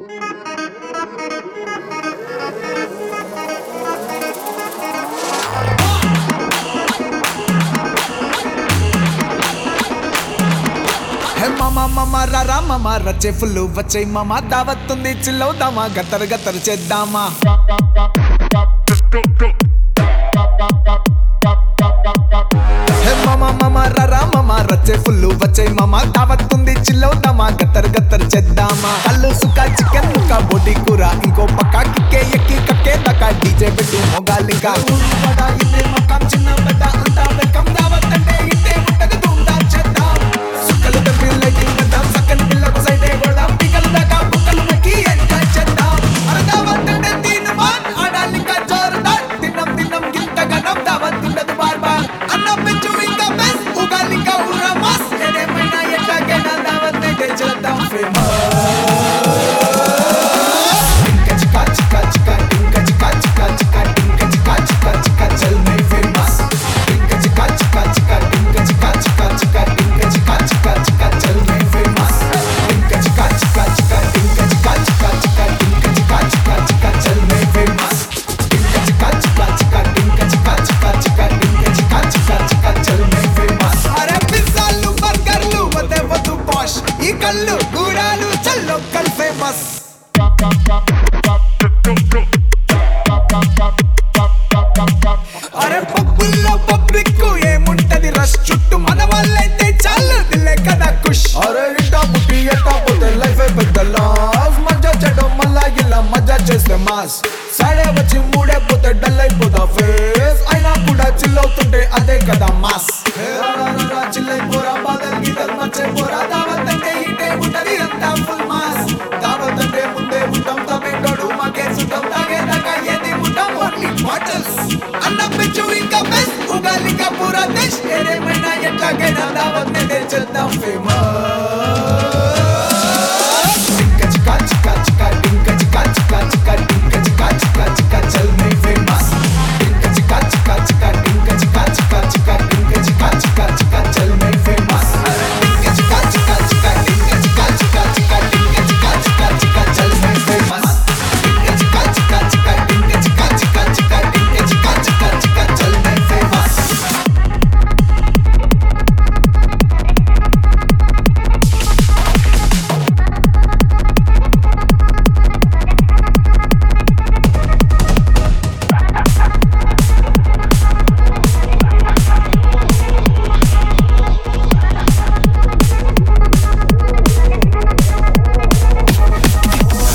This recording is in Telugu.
హే మామ మామ రా మామ రచ్చే ఫుల్ వచ్చే మామ దావత్తుంది చిల్లవుదామా గత్తరు గత్తరు చేద్దామా హే మామ మామ రా మామ రచ్చే ఫుల్ వచ్చే మామ దావత్తుంది చిల్లవుదామా గత్తరు గత్తరు చేద్దామా కళ్ళు సుక్క చికెన్ ముక్క బోటి కూర ఇంకో పక్క కిక్కే ఎక్కి కక్కే దాకా డీజే పెట్టు మొగాలింకా ఊరు వడ ఇదే మకాం చిన్న పెద్ద అంతా వెల్కమ్ దావత్ అంటే ఇట్టే ఉంటది ధూమ్ ధామ్ చేద్దాం సుక్కలు తెప్పి లైటింగ్ చేద్దాం సక్కని పిల్లకు సైడే కొడదాం పికలు దాకా బుక్కలు మెక్కి ఎంజాయ్ చేద్దాం అరే దావత్ అంటే తీను మాన్ ఆడాలింకా జోరుదార్ తిన్నం తిన్నం గింత గనం దావత్ ఉండదు బార్ బార్ అన్నం పెంచు ఇంకా బెస్ ఉగాలింకా ఉర్రా మాస్ ఏదేమైనా ఎట్లాగైనా దావత్ అయితే చేద్దాం ఫేమస్ టింక చికా చికా చికా టింక చికా చికా చికా టింక చికా చికా చికా చల్ మై ఫేమస్ టింక చికా చికా చికా టింక చికా చికా చికా టింక చికా చికా చికా చల్ మై ఫేమస్ టింక చికా చికా చికా టింక చికా చికా చికా టింక చికా చికా చికా చల్ మై ఫేమస్ టింక చికా చికా చికా టింక చికా చికా చికా టింక చికా చికా చికా చల్ మై ఫేమస్ అరే పిజ్జాలు బర్గర్లు వదే వద్దు పాష్ ఈ కళ్ళు గూడాలు చల్ లోకల్ ఫేమస్ అరే పబ్బుల్లో పబ్లిక్ ఏముంటది రష్ చుట్టూ మన వాళ్ళైతే చాలు దిల్లే కదా కుష్ అరే ఇట్టా పుట్టి ఎట్టా పోతే లైఫ్ పెద్ద లాస్ మజా చేయడం మళ్ళా ఇలా మజా చేస్తే మాస్ సడే వచ్చి మూడే పోతే డల్ అయిపోతా ఫేస్ అయినా కూడా చిల్ అవుతుంటే అదే కదా మాస్ చిల్ అయిపోరా బాధలు గీతలు మర్చే పోరా దావత్ అంటే ఇటే ఉంటది అంతా ఫుల్ మాస్ దావత్ అంటే ముందే ఉంటాం తమేటోడు మాకే సుట్టం తాగేదాకా ఏది ఉంటాం ఓన్లీ బాటిల్స్ అన్నం పెంచు ఇంకా బెస్ట్ ఉగాలిక పూరా దేశ్ ఏదేమైనా ఎట్లాగైనా దావత్ నే చేద్దాం ఫేమస్